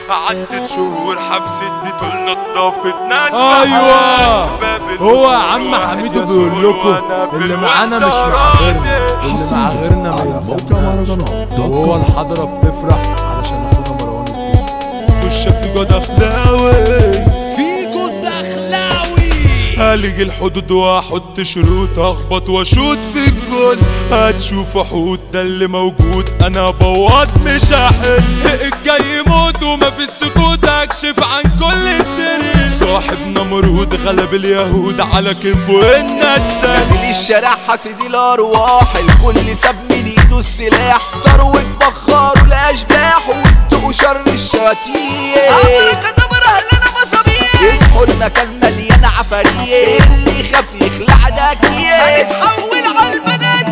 عدت شهور حبس اديته لنضافة ناس أيوة. باب هو يا الوصول عم واحد حميدو يسول بيقول لكم وأنا اللي معانا مش بالوسط مع غيرنا راضي. اللي مع غيرنا ما على موقع يلزمناش مهرجانات دوت وهو كوم الحضرة بتفرح علشان اخونا مروان الدوسري خش في جود اخلاوي فيجو الدخلاوي هلج الحدود واحط شروط اخبط واشوط في الجول هتشوف حوت ده اللي موجود انا بواب مش هحل الجاي يموت وما في السكوت اكشف عن كل سر صاحب نمرود غلب اليهود على كيفه ان اتسال نازل الشارع حاسد الارواح الكل ساب من ايده السلاح ثروة بخار لاشباح واتقوا شر الشياطين امريكا دبر اهلنا مصابيح يصحوا المكان مليان عفاريت اللي يخاف يخلع داكيه هنتحول على البنات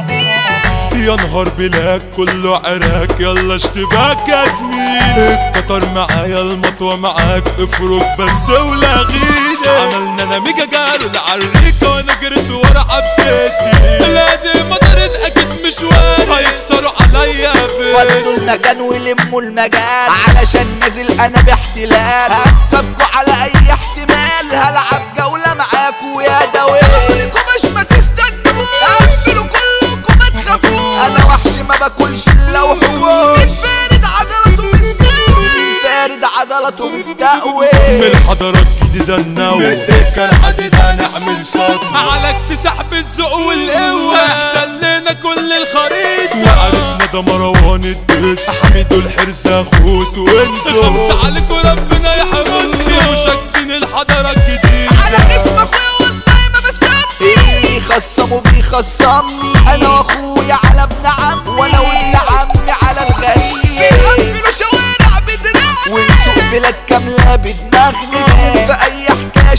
يا نهار بلاك كله عراك يلا اشتباك يا زميل القطر معايا المطوة معاك افرك بس ولا غيري عملنا انا ميجا جارو العريكة وانا جريت ورا عبسيتي لازم مطرت اكيد مشواري هيكسروا عليا بيت فضوا المكان ولموا المجال علشان نازل انا باحتلال هكسبكوا على اي احتمال هلعب جولة معاكوا يا دويل مش ما تستنوا اعملوا كلكم ما تخافوش انا وحش ما باكلش الا وحوش مين فارد عضلاته مستوي مين فارد عضلاته مستقوي من الحضارات جديدة النوى مسكة الحديد هنعمل صوت عليك تسحب الذوق والقوة احتلنا كل الخريطة وعرسنا ده مروان الدس حميدو الحرز اخوت وانتو خمسة عليكوا ربنا يحرسني وشاكسين الحضارة الجديدة على اسم اخويا والله ما بسمي بيخصموا بيخصمني انا واخويا على ابن عمي وانا وابن عمي على الغريب بنقفلوا شوارع بدراعنا ونسوق بلاد كاملة بدماغنا ندخل في اي حكاية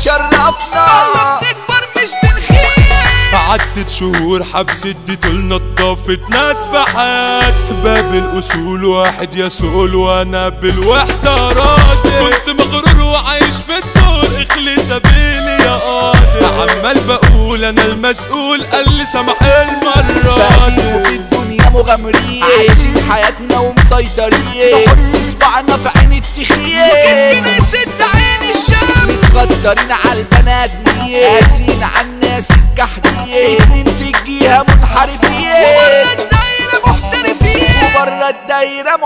شرفنا بنكبر مش بنخير عدت شهور حبس اديته لنضافة ناس في حياة باب الاصول واحد يسول وانا بالوحدة راضي كنت مغرور وعايش في الدور اخلي سبيلي يا قاضي عمال بقول انا المسؤول قال لي سامح المرة فقير وفي الدنيا مغامرين عايشين حياتنا ومسيطرين نحط صباعنا في عين التخيل وكتفنا يسد عين الشام متخدرين على البنات قاسين على الناس الكحدية اتنين في الجهة منحرفين وبره الدايرة محترفين وبره الدايرة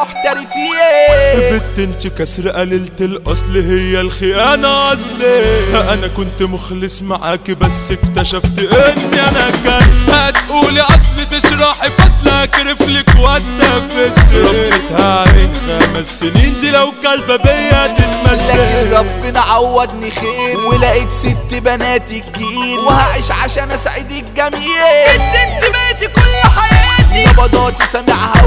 محترفين بنت انت كسر قليلة الاصل هي الخيانة اصلي انا كنت مخلص معاكي بس اكتشفت اني انا كان هتقولي اصل تشرحي فاصلة اكرفلك واستفز ربيتها عين خمس سنين دي لو كلبة بيا لكن تتمثل ربنا عوضني خير ولقيت ست بنات الجيل وهعيش عشان اسعد الجميع انت انتمائي كل حياتي نبضاتي سامعها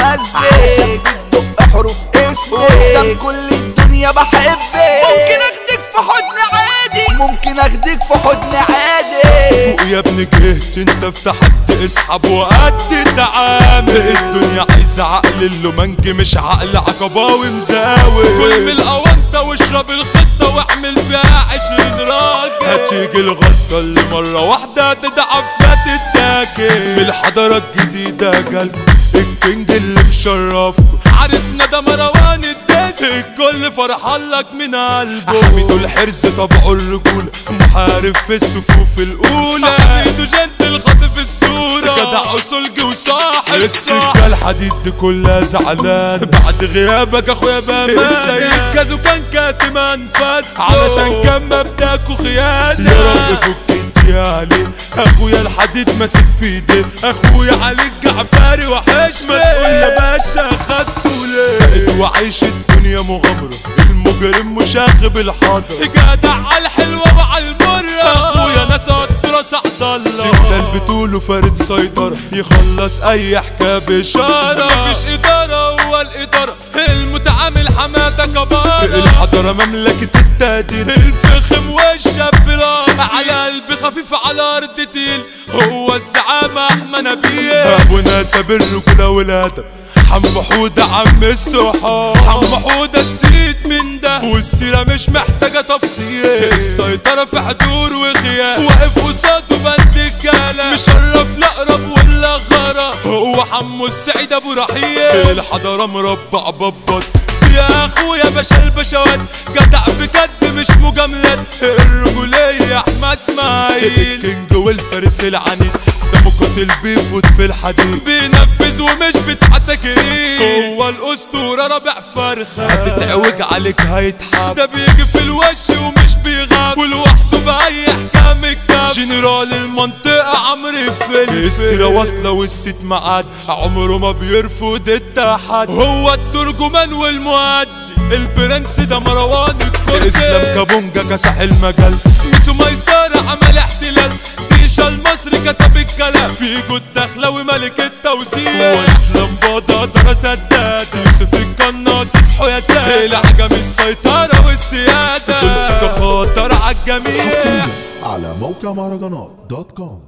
وبتمزج بتدق حروف اسمي قدام كل الدنيا بحبك ممكن اخدك في حضن عادي ممكن اخدك في حضن عادي فوق يا ابني جهت انت افتحت اسحب وقد تعامل الدنيا عايزة عقل اللومنج مش عقل عقباوي مزاوي كل من الاونطة واشرب الخطة واعمل فيها عشرين راجل هتيجي الغلطة اللي مرة واحدة تدعب فتتاكل من الحضارة الجديدة جالكم الكينج اللي مشرفكم عرسنا ده مروان الدس الكل فرحان لك من قلبه حميدو الحرز طبعه الرجولة محارب في الصفوف الأولى حميدو جنت الخطف الصورة جدع وصلج وصاحب السكة الحديد دي كلها زعلان بعد غيابك اخويا بامان السيد كازو كان كاتم انفاس علشان كان مبداك وخيانة يا رب فك انت يا علي اخويا الحديد ماسك في ايديه اخويا علي الجعفاري وحشمة تقول يا باشا خدته ليه بقيت وعيش الدنيا مغامرة المجرم مشاغب الحاضر جدع على الحلوة وعلى المرة اخويا ناس قدرة سعد الله ستة البتول فارد سيطرة يخلص اي حكاية بشارة مفيش ادارة هو الادارة المتعامل حماتة كبارة الحضارة مملكة التقدير الفخم والشاب راس على قلبي خفيف على ارض تقيل هو الزعامة احمى نبيل ابونا ساب الرجولة والادب حم حودة عم الصحاب حم حودة السيد من ده والسيرة مش محتاجة تفخير السيطرة في حضور وغياب واقف قصاده بند الجالة مشرف لأقرب ولا غرا هو حمو السعيد ابو رحيل الحضارة مربع ببط في يا اخويا باشا البشوات جدع بجد مش مجاملات الرجولية احمد اسماعيل الكينج والفارس العنيد ده مقاتل بيفوت في الحديد بينفذ ومش بتعتكرين هو الاسطورة رابع فرخة هتتعوج عليك هيتحب ده بيجي في الوش ومش بيغاب ولوحده بأي احكام الكاب جنرال المنطقة عمرو فلفل السيرة واصلة والست معاد عمره ما بيرفض التحدي هو الترجمان والمؤدي البرنس ده مروان الكردي اسلام كابونجا كسح المجال ميسو ميسارة عمل احتلال ديشا المصري كتب الكلام في جود دخلوي ملك التوزيع واحلام بابا ده سداد يوسف القناص اصحوا يا سادة العجم السيطرة والسيادة دول سكة خطر عالجميع على موقع مهرجانات دوت كوم